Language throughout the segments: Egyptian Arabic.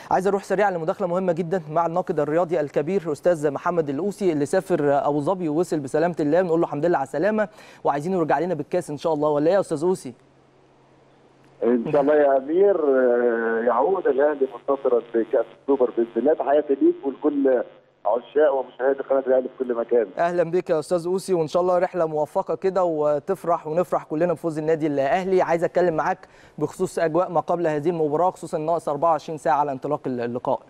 عايز اروح سريعا لمداخله مهمه جدا مع الناقد الرياضي الكبير استاذ محمد القوسي اللي سافر ابو ظبي ووصل بسلامه الله بنقول له الحمد لله على السلامه وعايزينه يرجع لنا بالكاس ان شاء الله ولا ايه يا استاذ قوسي ان شاء الله يا امير آه، يعود الاهلي منتصرا في كاس السوبر باذن الله تحياتي ليك ولكل عشاق ومشاهدي قناه الاهلي في كل مكان اهلا بك يا استاذ قوسي وان شاء الله رحله موفقه كده وتفرح ونفرح كلنا بفوز النادي الاهلي عايز اتكلم معاك بخصوص اجواء ما قبل هذه المباراه خصوصا ناقص 24 ساعه على انطلاق اللقاء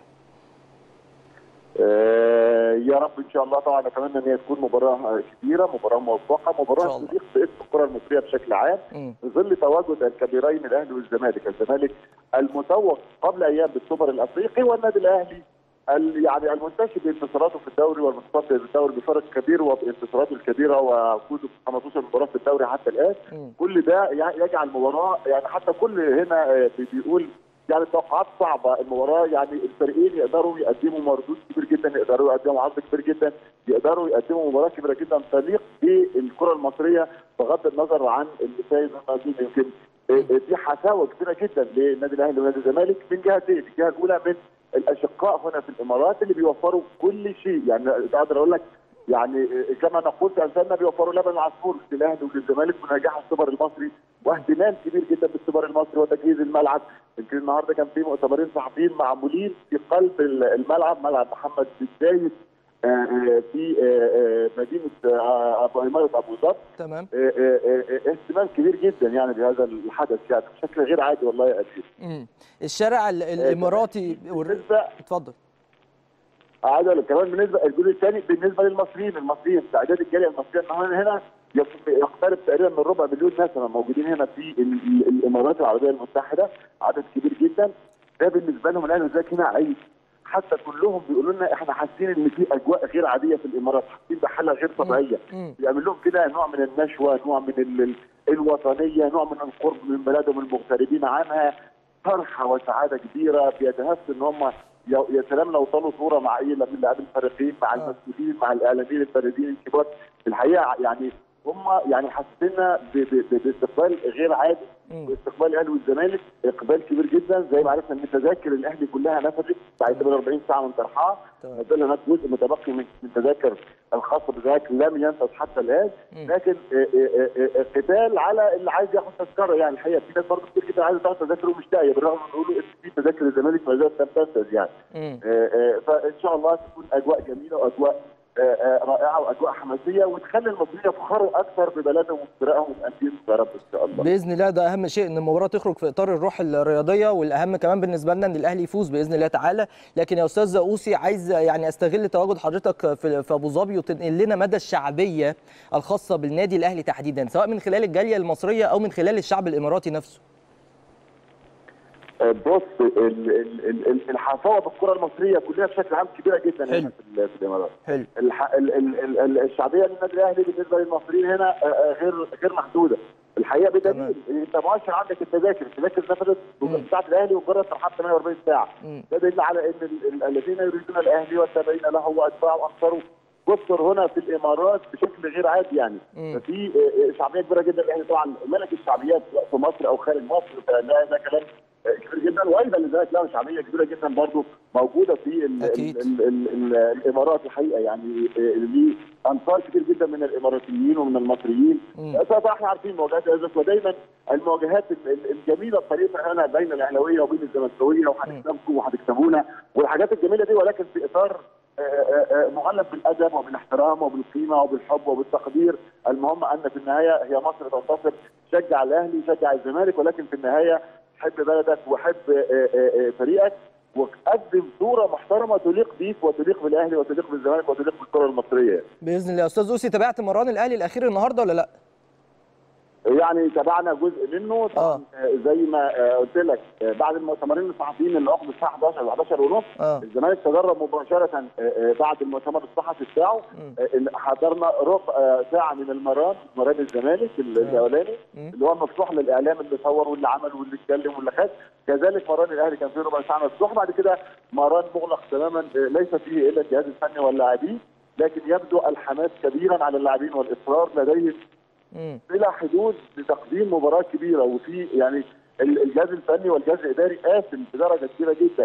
آه، يا رب ان شاء الله طبعا اتمنى ان هي تكون مباراه كبيره مباراه موفقه إن شاء مباراه الله. تليق باسم الكره المصريه بشكل عام مم. في ظل تواجد الكبيرين الاهلي والزمالك، الزمالك المتوق قبل ايام بالسوبر الافريقي والنادي الاهلي ال- يعني المنتشر بانتصاراته في الدوري والمنتصر في الدوري بفرق كبير وبانتصاراته الكبيره وفوزه في 15 مباراه في الدوري حتى الان مم. كل ده يع- يجعل المباراه يعني حتى كل هنا آه، بي- بيقول يعني توقعات صعبه المباراه يعني الفريقين يقدروا يقدموا مردود كبير جدا يقدروا يقدموا عرض كبير جدا يقدروا يقدموا مباراه كبيره جدا تليق بالكره المصريه بغض النظر عن اللي فايز والموجود يمكن آه، آه، دي حساوه كبيره جدا للنادي الاهلي ونادي الزمالك من جهتين الجهه الاولى من الاشقاء هنا في الامارات اللي بيوفروا كل شيء يعني اقدر اقول لك يعني كما نقول في امثالنا بيوفروا لبن العصفور للاهلي وللزمالك ونجاح السوبر المصري واهتمام كبير جدا بالسوبر المصري وتجهيز الملعب يمكن النهارده كان في مؤتمرين صحفيين معمولين في قلب الملعب ملعب محمد بن زايد آه، آه، في آه، آه، مدينه آه، ابو عماره ابو ظبي تمام آه، آه، آه، اهتمام كبير جدا يعني بهذا الحدث يعني بشكل غير عادي والله يا أكيد. مم. الشارع ال- الاماراتي والر- بالنسبه اتفضل عايز اقول لك كمان بالنسبه الجزء الثاني بالنسبه للمصريين المصريين تعداد الجاليه المصريه النهارده هنا يق- يقترب تقريبا من ربع مليون نسمه موجودين هنا في ال- ال- الامارات العربيه المتحده عدد كبير جدا ده بالنسبه لهم الاهلي والزمالك هنا عيد حتى كلهم بيقولوا لنا احنا حاسين ان في اجواء غير عاديه في الامارات حاسين بحاله غير طبيعيه مم. بيعمل لهم كده نوع من النشوه نوع من ال- ال- الوطنيه نوع من القرب من بلادهم المغتربين عنها فرحه وسعاده كبيره بيتهفوا ان هم يا يا سلام لو طالوا صوره مع اي من لاعبين الفريقين مع آه. المسؤولين مع الاعلاميين الفريقين الكبار الحقيقه يعني هم يعني حسينا ب- ب- ب- باستقبال غير عادي مم. واستقبال الاهلي والزمالك اقبال كبير جدا زي ما عرفنا ان تذاكر الاهلي كلها نفذت بعد 48 ساعه من طرحها تمام. ما زال هناك جزء متبقي من من تذاكر الخاصه بالزمالك لم ينفذ حتى الان مم. لكن آه، آه، آه، آه، قتال على اللي عايز ياخد تذكره يعني الحقيقه في ناس برضه كتير جدا عايزه تاخد تذاكر ومش لاقيه بالرغم من بيقولوا ان في تذاكر الزمالك ما زالت لم تنفذ يعني مم. آه، آه، فان شاء الله تكون اجواء جميله واجواء آه، آه، رائعه واجواء حماسيه وتخلي المصريين يفخروا اكثر ببلدهم وبفرقهم وانديتهم يا رب ان شاء الله. باذن الله ده اهم شيء ان المباراه تخرج في اطار الروح الرياضيه والاهم كمان بالنسبه لنا ان الاهلي يفوز باذن الله تعالى لكن يا استاذ اوسي عايز يعني استغل تواجد حضرتك في في ابو ظبي وتنقل لنا مدى الشعبيه الخاصه بالنادي الاهلي تحديدا سواء من خلال الجاليه المصريه او من خلال الشعب الاماراتي نفسه آه، بص ال- ال- ال- ال- الحفاوه بالكره المصريه كلها بشكل عام كبيره جدا حلو. هنا في ال- في الامارات. حلو الح... ال... ال... ال... ال- الشعبيه للنادي الاهلي بالنسبه للمصريين هنا آه، آه، غير غير محدوده. الحقيقه بدليل انت مؤشر عندك التذاكر، التذاكر نفذت مم. بتاعت الاهلي ومجرد ترحاب 48 ساعه. مم. ده دليل على ان ال... ال- الذين يريدون الاهلي والتابعين له واتباعه وانصاره كثر هنا في الامارات بشكل غير عادي يعني. مم. ففي آه، آه، شعبيه كبيره جدا الاهلي طبعا ملك الشعبيات سواء في مصر او خارج مصر فده ده كلام آه، كبير جدا وايضا لذلك له شعبيه كبيره جدا برضه موجوده في ال أكيد. ال ال ال الامارات الحقيقه يعني آه، ليه انصار كتير جدا من الاماراتيين ومن المصريين مم. طبعا احنا عارفين مواجهات الازمه ودايما المواجهات ال- ال- الجميله الطريقه هنا بين الاهلاويه وبين الزملكاويه وهنكسبكم وهتكسبونا والحاجات الجميله دي ولكن في اطار آه، آه، آه، مغلف بالادب وبالاحترام وبالقيمه وبالحب وبالتقدير المهم ان في النهايه هي مصر تنتصر شجع الاهلي شجع الزمالك ولكن في النهايه حب بلدك وحب آه، آه، آه، فريقك وقدم صوره محترمه تليق بيك وتليق بالاهلي وتليق بالزمالك وتليق بالكره المصريه باذن الله يا استاذ اوسي تابعت مران الاهلي الاخير النهارده ولا لا يعني تابعنا جزء منه طبعا آه. زي ما آه، قلت لك آه، بعد المؤتمرين الصحفيين اللي عقدوا الساعه 11 و 11 ونص اه الزمالك تدرب مباشره آه، آه، بعد المؤتمر الصحفي بتاعه مم. آه، اللي حضرنا ربع آه، ساعه من المران مران الزمالك ال- آه. الاولاني مم. اللي هو مفتوح للاعلام اللي صور واللي عمل واللي اتكلم واللي خد كذلك مران الاهلي كان فيه ربع ساعه مفتوح بعد كده مران مغلق تماما آه، ليس فيه الا الجهاز الفني واللاعبين لكن يبدو الحماس كبيرا على اللاعبين والاصرار لديهم مم. بلا حدود لتقديم مباراه كبيره وفي يعني ال- الجهاز الفني والجهاز الاداري قاسم بدرجه كبيره جدا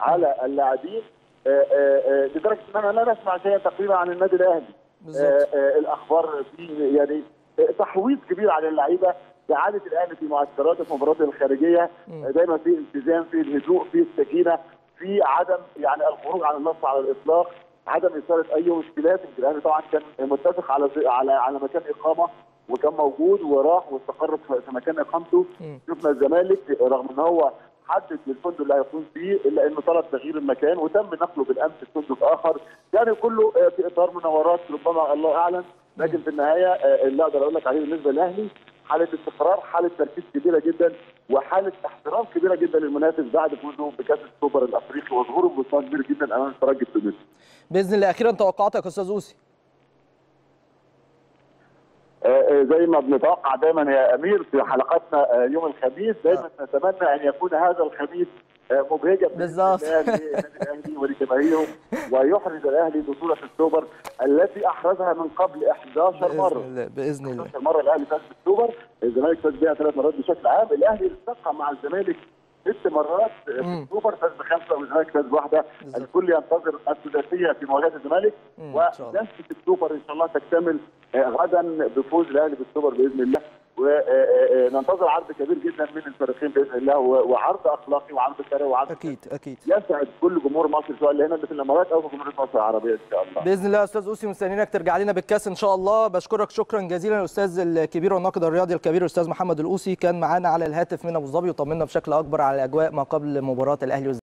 على اللاعبين آه، آه، آه، لدرجه ان انا لا نسمع شيئا تقريبا عن النادي الاهلي بالظبط آه، آه، الاخبار في يعني آه، تحويض كبير على اللعيبه اعاده الاهلي في معسكراته في مباراته الخارجيه مم. آه، دايما في التزام في الهدوء في السكينه في عدم يعني الخروج عن النص على الاطلاق عدم اثاره اي مشكلات يمكن الاهلي طبعا كان متفق على على على مكان اقامه وكان موجود وراح واستقر في في مكان اقامته مم. شفنا الزمالك رغم ان هو حدد الفندق اللي هيكون فيه الا انه طلب تغيير المكان وتم نقله بالامس لفندق اخر يعني كله آه، في اطار مناورات ربما الله اعلم لكن في النهايه آه، اللي اقدر اقول لك عليه بالنسبه للاهلي حاله استقرار حاله تركيز كبيره جدا وحاله احترام كبيره جدا للمنافس بعد فوزه بكاس السوبر الافريقي وظهوره بمستوى كبير جدا امام الترجي التونسي باذن الله اخيرا توقعاتك يا استاذ اوسي آه، آه، زي ما بنتوقع دايما يا امير في حلقاتنا آه، يوم الخميس دايما نتمنى ان يكون هذا الخميس آه، مبهجا بإذن بالظبط. الله للنادي الاهلي ولجماهيره ويحرز الاهلي بطوله السوبر التي احرزها من قبل 11 باذن مره الله باذن الله 11 مره الاهلي فاز بالسوبر الزمالك فاز بها ثلاث مرات بشكل عام الاهلي التقى مع الزمالك ست مرات في مم. السوبر فاز بخمسه والزمالك فاز بواحده بالظبط. الكل ينتظر الثلاثيه في مواجهه الزمالك مم، إن شاء الله. ودسه السوبر ان شاء الله تكتمل آه، غدا بفوز الاهلي بالسوبر باذن الله وننتظر عرض كبير جدا من الفريقين باذن الله و- وعرض اخلاقي وعرض كروي وعرض اكيد اكيد يسعد كل جمهور مصر سواء اللي هنا اللي في الامارات او في جمهوريه مصر العربيه ان شاء الله باذن الله يا استاذ اوسي مستنيينك ترجع لنا بالكاس ان شاء الله بشكرك شكرا جزيلا الاستاذ الكبير والناقد الرياضي الكبير الاستاذ محمد الاوسي كان معانا على الهاتف من ابو ظبي وطمنا بشكل اكبر على اجواء ما قبل مباراه الاهلي والزمالك